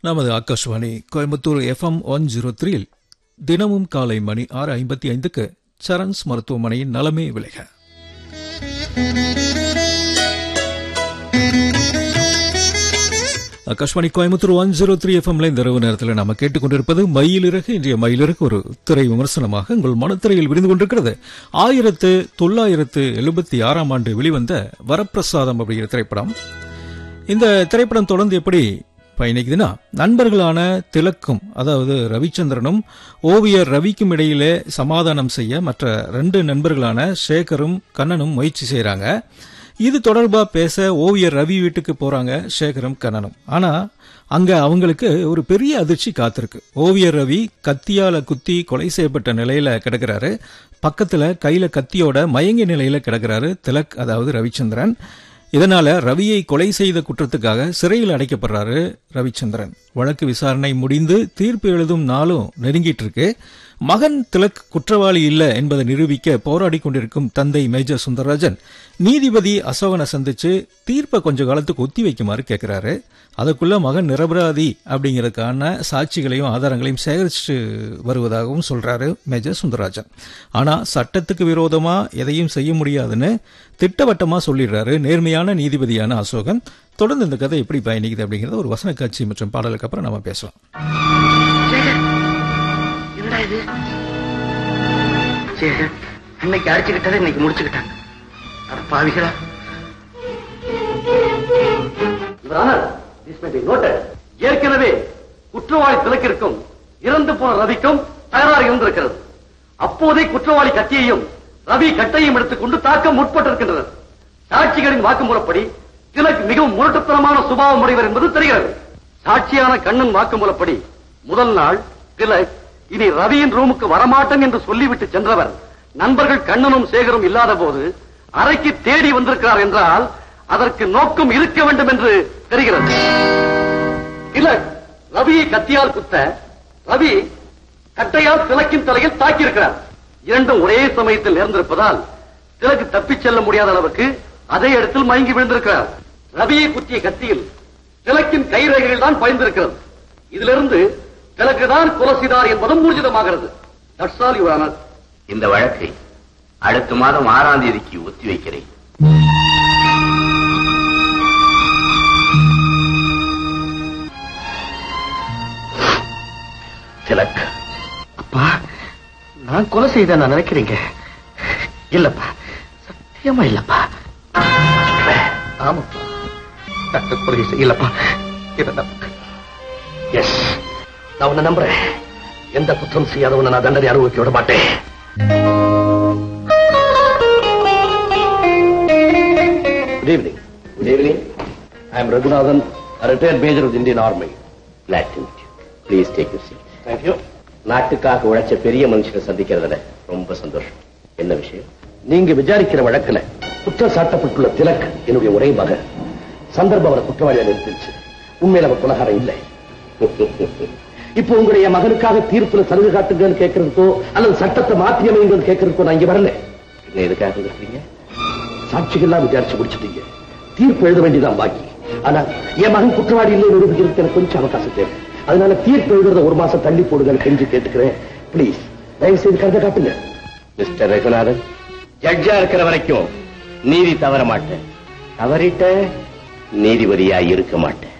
நமது Akashvani Coimbatore FM one zero த்ரீயில் தினமும் காலை மணி ஆறு ஐம்பத்தி ஐந்துக்கு சரண்ஸ் மருத்துவமனையின் நலமே விளைக Akashvani Coimbatore one zero three எஃப்எம்ல இந்த இரவு நேரத்தில் நாம கேட்டுக்கொண்டிருப்பது மயிலிறகு இன்றைய மயிலிறகு ஒரு திரை விமர்சனமாக உங்கள் மனத்திரையில் விரிந்து கொண்டிருக்கிறது ஆயிரத்து தொள்ளாயிரத்து எழுபத்தி ஆறாம் ஆண்டு வெளிவந்த வரப்பிரசாதம் அப்படிங்கிற திரைப்படம் இந்த திரைப்படம் தொடர்ந்து எப்படி பயணிக்குதுன்னா நண்பர்களான திலக்கும் அதாவது ரவிச்சந்திரனும் ஓவியர் ரவிக்கும் இடையிலே சமாதானம் செய்ய மற்ற ரெண்டு நண்பர்களான சேகரும் கண்ணனும் முயற்சி செய்றாங்க இது தொடர்பா பேச ஓவியர் ரவி வீட்டுக்கு போறாங்க சேகரும் கண்ணனும் ஆனா அங்க அவங்களுக்கு ஒரு பெரிய அதிர்ச்சி காத்திருக்கு ஓவியர் ரவி கத்தியால குத்தி கொலை செய்யப்பட்ட நிலையில கிடக்கிறாரு பக்கத்துல கையில கத்தியோட மயங்கிய நிலையில கிடக்கிறாரு திலக் அதாவது ரவிச்சந்திரன் இதனால ரவியை கொலை செய்த குற்றத்துக்காக சிறையில் அடைக்கப்படுறாரு ரவிச்சந்திரன் வழக்கு விசாரணை முடிந்து தீர்ப்பு எழுதும் நாளும் நெருங்கிட்டு இருக்கு மகன் திலக் குற்றவாளி இல்ல என்பதை நிரூபிக்க போராடி கொண்டிருக்கும் தந்தை மேஜர் சுந்தரராஜன் நீதிபதி அசோகனை சந்திச்சு தீர்ப்பை கொஞ்ச காலத்துக்கு ஒத்தி வைக்குமாறு கேட்கிறாரு அதுக்குள்ள மகன் நிரபராதி அப்படிங்கறதுக்கான சாட்சிகளையும் ஆதாரங்களையும் சேகரிச்சு வருவதாகவும் சொல்றாரு மேஜர் சுந்தரராஜன் ஆனா சட்டத்துக்கு விரோதமா எதையும் செய்ய முடியாதுன்னு திட்டவட்டமா சொல்லிடுறாரு நேர்மையான நீதிபதியான அசோகன் தொடர்ந்து இந்த கதை எப்படி பயணிக்குது அப்படிங்கறத ஒரு வசன காட்சி மற்றும் பாடலுக்கு அப்புறம் நாம பேசலாம் என்னடா இது சரி இன்னைக்கு அடிச்சுக்கிட்டதை இன்னைக்கு முடிச்சுக்கிட்டாங்க அட பாவிகளா ஏற்கனவே குற்றவாளி திலக்கிற்கும் இறந்து போன ரவிக்கும் தகராறு இருந்திருக்கிறது அப்போதே குற்றவாளி கத்தியையும் ரவி கட்டையும் எடுத்துக்கொண்டு தாக்க முற்பட்டிருக்கின்றனர் சாட்சிகளின் வாக்குமூலப்படி திலக் மிகவும் முரட்டுத்தனமான சுபாவம் உடையவர் என்பது தெரிகிறது சாட்சியான கண்ணன் வாக்குமூலப்படி முதல் நாள் திலக் இனி ரவியின் ரூமுக்கு வரமாட்டேன் என்று சொல்லிவிட்டு சென்றவர் நண்பர்கள் கண்ணனும் சேகரும் இல்லாத போது அறைக்கு தேடி வந்திருக்கிறார் என்றால் அதற்கு நோக்கம் இருக்க வேண்டும் என்று தெரிகிறது திலக் ரவியை கத்தியால் குத்த ரவி கட்டையால் திலக்கின் தலையில் தாக்கியிருக்கிறார் இரண்டும் ஒரே சமயத்தில் நேர்ந்திருப்பதால் திலக்கு தப்பிச் செல்ல முடியாத அளவுக்கு அதே இடத்தில் மயங்கி விழுந்திருக்கிறார் ரவியை குத்திய கத்தியில் திலக்கின் கைரேகைகள் தான் பயந்திருக்கிறது இதிலிருந்து திலக்கு தான் கொலை செய்தார் என்பதும் ஊர்ஜிதமாகிறது That's all, Your Honor. இந்த வழக்கை அடுத்த மாதம் ஆறாம் தேதிக்கு ஒத்தி வைக்கிறேன் திலக் அப்பா நான் கொலை செய்த நான் நினைக்கிறீங்க இல்லப்பா சத்தியமா இல்லப்பா ஆமாப்பா டாக்டர் கொலை செய்யலப்பா இதை எஸ் நான் உன்னை நம்புறேன் எந்த குற்றம் செய்யாதவனை நான் தண்டனை அனுபவிக்க விட மாட்டேன் good evening good evening I am Raghunathan retired major of Indian army Glad to meet you. Please take your seat. Thank you நாட்டுக்காக உழைச்ச பெரிய மனுஷனை சந்திக்கிறதுல ரொம்ப சந்தோஷம் என்ன விஷயம் நீங்க விசாரிக்கிற வழக்குல குற்றம் சாட்டப்பட்டுள்ள திலக் என்னுடைய ஒரே மகன் சந்தர்ப்பம் அவரை குற்றவாளியா நிறுத்திருச்சு உண்மையில அவர் குலகாரம் இல்லை இப்போ உங்களுடைய மகனுக்காக தீர்ப்புல சலுகை காட்டுங்கன்னு கேட்கறதுக்கோ அல்லது சட்டத்தை மாற்றி அமைங்கன்னு கேட்கறதுக்கோ நான் இங்க வரல என்ன எதுக்காக இருக்கிறீங்க சாட்சிகள்லாம் விசாரிச்சு முடிச்சிட்டீங்க தீர்ப்பு எழுத வேண்டியதான் பாக்கி ஆனா என் மகன் குற்றவாளி இல்லை நிரூபிக்கிறதுக்கு எனக்கு கொஞ்சம் அவகாசம் தேவை அதனால தீர்ப்பு எழுதுறத ஒரு மாசம் தள்ளி போடுங்கன்னு கெஞ்சி கேட்டுக்கிறேன் ப்ளீஸ் தயவு செய்து கருத்தை காட்டுங்க மிஸ்டர் ரகுநாதன் ஜட்ஜா இருக்கிற வரைக்கும் நீதி தவற மாட்டேன் தவறிட்ட நீதிபதியா இருக்க மாட்டேன்